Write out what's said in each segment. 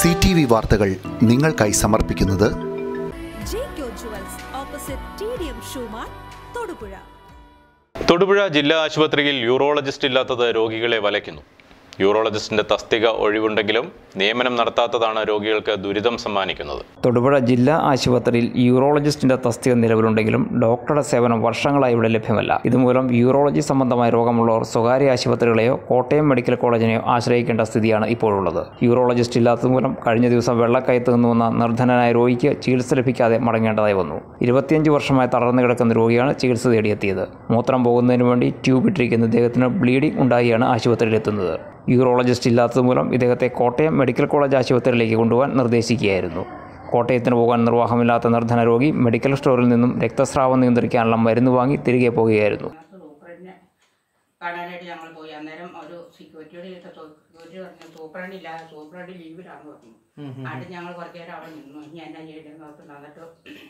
C T V വാർത്തകൾ നിങ്ങൾക്കായി സമർപ്പിക്കുന്നത് Jaico jewels opposite T D M ഷൂമാർ തൊടുപുഴ തൊടുപുഴ ജില്ലാ ആശുപത്രിയിൽ യൂറോളജിസ്റ്റ് ഇല്ലാത്തത് രോഗികളെ വലയ്ക്കുന്നു യൂറോളജിസ്റ്റിന്റെ തസ്തിക ഒഴിവുണ്ടെങ്കിലും നിയമനം നടത്താത്തതാണ് രോഗികൾക്ക് ദുരിതം സമ്മാനിക്കുന്നത് തൊടുപുഴ ജില്ലാ ആശുപത്രിയിൽ യൂറോളജിസ്റ്റിന്റെ തസ്തിക നിലവിലുണ്ടെങ്കിലും ഡോക്ടറുടെ സേവനം വർഷങ്ങളായി ഇവിടെ ലഭ്യമല്ല ഇതുമൂലം യൂറോളജി സംബന്ധമായ രോഗമുള്ളവർ സ്വകാര്യ ആശുപത്രികളെയോ കോട്ടയം മെഡിക്കൽ കോളേജിനെയോ ആശ്രയിക്കേണ്ട സ്ഥിതിയാണ് ഇപ്പോഴുള്ളത് യൂറോളജിസ്റ്റ് ഇല്ലാത്തതുമൂലം കഴിഞ്ഞ ദിവസം വെള്ളക്കയത്ത് നിന്ന് വന്ന നിർധനനായ രോഗിക്ക് ചികിത്സ ലഭിക്കാതെ മടങ്ങേണ്ടതായി വന്നു ഇരുപത്തിയഞ്ച് വർഷമായി തളർന്നു കിടക്കുന്ന രോഗിയാണ് ചികിത്സ തേടിയെത്തിയത് മൂത്രം പോകുന്നതിന് വേണ്ടി ട്യൂബ് ഇട്ടിരിക്കുന്ന ഇദ്ദേഹത്തിന് ബ്ലീഡിംഗ് ഉണ്ടായിയാണ് ആശുപത്രിയിലെത്തുന്നത് യൂറോളജിസ്റ്റ് ഇല്ലാത്തതുമൂലം ഇദ്ദേഹത്തെ കോട്ടയം മെഡിക്കൽ കോളേജ് ആശുപത്രിയിലേക്ക് കൊണ്ടുപോകാൻ നിർദ്ദേശിക്കുകയായിരുന്നു കോട്ടയത്തിന് പോകാൻ നിർവാഹമില്ലാത്ത നിർധന രോഗി മെഡിക്കൽ സ്റ്റോറിൽ നിന്നും രക്തസ്രാവം നിയന്ത്രിക്കാനുള്ള മരുന്ന് വാങ്ങി തിരികെ പോകുകയായിരുന്നു ഞങ്ങൾക്ക് സൂപ്രണ്ടിനെ കാണാനായിട്ട് ഞങ്ങൾ പോയി അന്നേരം ഒരു സെക്യൂരിറ്റിയോട് ചോദിച്ച സെക്യൂരിറ്റി പറഞ്ഞു സൂപ്രണ്ട് ഇല്ല സൂപ്രണ്ട് ലീവിലാന്ന് പറഞ്ഞു എന്നിട്ട് ഞങ്ങൾ കുറച്ച് നേരം അവിടെ നിന്നു ഇനി എന്നാ ചെയ്യേണ്ടതെന്ന് ഓർത്ത് എന്നിട്ട്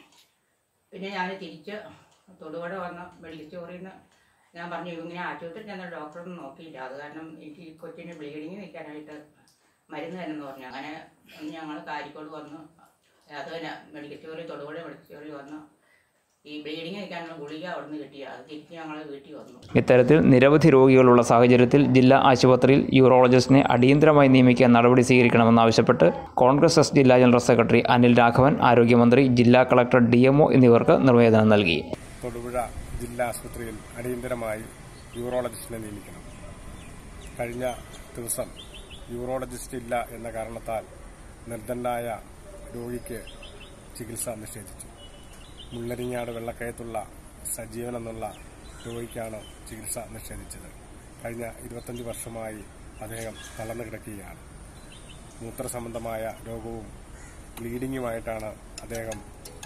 പിന്നെ ഞാൻ തിരിച്ച് തൊടുപുഴ വന്ന് മെഡിക്കൽ സ്റ്റോറിൽ നിന്ന് ഞാൻ പറഞ്ഞു ഇങ്ങനെ ആശുപത്രി ചെന്ന ഡോക്ടറൊന്നും നോക്കിയില്ല അത് കാരണം എനിക്ക് ഈ കൊച്ചിന് ബ്ലീഡിങ് നിൽക്കാനായിട്ട് മരുന്ന് തന്നെന്ന് പറഞ്ഞു അങ്ങനെ ഞങ്ങൾ കാരിക്കോട് വന്ന് അത് തന്നെ മെഡിക്കൽ സ്റ്റോറിൽ തൊടുപുഴ മെഡിക്കൽ സ്റ്റോറിൽ വന്ന് ഈ ബ്ലീഡിങ് നിൽക്കാനുള്ള ഗുളിക അവിടെ നിന്ന് കിട്ടി അത് തിരിച്ച് ഞങ്ങൾ വീട്ടിൽ വന്നു ഇത്തരത്തിൽ നിരവധി രോഗികളുള്ള സാഹചര്യത്തിൽ ജില്ലാ ആശുപത്രിയിൽ യൂറോളജിസ്റ്റിനെ അടിയന്തരമായി നിയമിക്കാൻ നടപടി സ്വീകരിക്കണമെന്നാവശ്യപ്പെട്ട് കോൺഗ്രസ് എസ് ജില്ലാ ജനറൽ സെക്രട്ടറി അനിൽ രാഘവൻ ആരോഗ്യമന്ത്രി ജില്ലാ കളക്ടർ ഡി എംഒ എന്നിവർക്ക് നിർവേദനം നൽകി തൊടുപുഴ ജില്ലാ ആശുപത്രിയിൽ അടിയന്തരമായി യൂറോളജിസ്റ്റിനെ നിയമിക്കണം കഴിഞ്ഞ ദിവസം യൂറോളജിസ്റ്റ് ഇല്ല എന്ന കാരണത്താൽ നിർദ്ധനായ രോഗിക്ക് ചികിത്സ നിഷേധിച്ചു മുള്ളരിങ്ങാട് വെള്ളക്കയത്തുള്ള സജീവൻ എന്നുള്ള രോഗിക്കാണ് ചികിത്സ നിഷേധിച്ചത് കഴിഞ്ഞ ഇരുപത്തഞ്ച് വർഷമായി അദ്ദേഹം തളർന്നു കിടക്കുകയാണ് മൂത്രസംബന്ധമായ രോഗവും ബ്ലീഡിങ്ങുമായിട്ടാണ് അദ്ദേഹം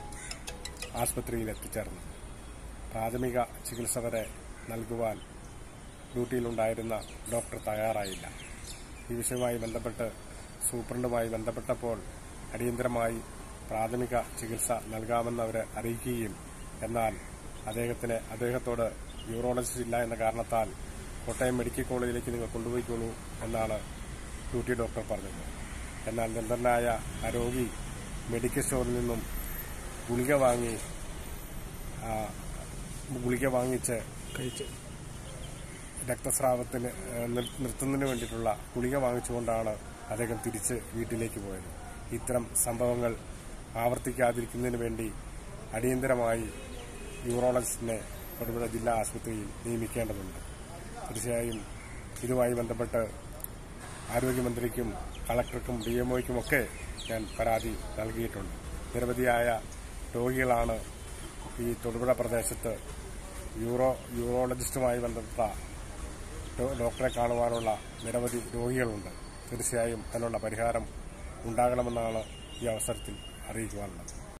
ആശുപത്രിയിൽ എത്തിച്ചേർന്നത് പ്രാഥമിക ചികിത്സ വരെ നൽകുവാൻ ഡ്യൂട്ടിയിലുണ്ടായിരുന്ന ഡോക്ടർ തയ്യാറായില്ല ഈ വിഷയവുമായി ബന്ധപ്പെട്ട് സൂപ്രണ്ടുമായി ബന്ധപ്പെട്ടപ്പോൾ അടിയന്തരമായി പ്രാഥമിക ചികിത്സ നൽകാമെന്ന് അവർ അറിയിക്കുകയും എന്നാൽ അദ്ദേഹത്തിന് അദ്ദേഹത്തോട് യൂറോളജിസ്റ്റ് ഇല്ല എന്ന കാരണത്താൽ കോട്ടയം മെഡിക്കൽ കോളേജിലേക്ക് നിങ്ങൾ കൊണ്ടുപോയിക്കോളൂ എന്നാണ് ഡ്യൂട്ടി ഡോക്ടർ പറഞ്ഞത് എന്നാൽ നിർദ്ധനായ ആ രോഗി മെഡിക്കൽ സ്റ്റോറിൽ നിന്നും ഗുളിക വാങ്ങി ആ, ഗുളിക വാങ്ങിച്ച് കഴിച്ച് രക്തസ്രാവത്തിന് ഏ, നിർ- നിർത്തുന്നതിന് വേണ്ടിയിട്ടുള്ള ഗുളിക വാങ്ങിച്ചുകൊണ്ടാണ് അദ്ദേഹം തിരിച്ച് വീട്ടിലേക്ക് പോയത് ഇത്തരം സംഭവങ്ങൾ ആവർത്തിക്കാതിരിക്കുന്നതിന് വേണ്ടി അടിയന്തരമായി യൂറോളജിസ്റ്റിനെ തൊടുപുഴ ജില്ലാ ആശുപത്രിയിൽ നിയമിക്കേണ്ടതുണ്ട് തീർച്ചയായും ഇതുമായി ബന്ധപ്പെട്ട് ആരോഗ്യമന്ത്രിക്കും കളക്ടർക്കും ഡി എംഒയ്ക്കുമൊക്കെ ഞാൻ പരാതി നൽകിയിട്ടുണ്ട് നിരവധിയായ രോഗികളാണ് ഈ തൊടുപുഴ പ്രദേശത്ത് യൂറോ യൂറോളജിസ്റ്റുമായി ബന്ധപ്പെട്ട ഡോ- ഡോക്ടറെ കാണുവാനുള്ള നിരവധി രോഗികളുണ്ട് തീർച്ചയായും അതിനുള്ള പരിഹാരം ഉണ്ടാകണമെന്നാണ് ഈ അവസരത്തിൽ അറിയിക്കുവാനുള്ളത്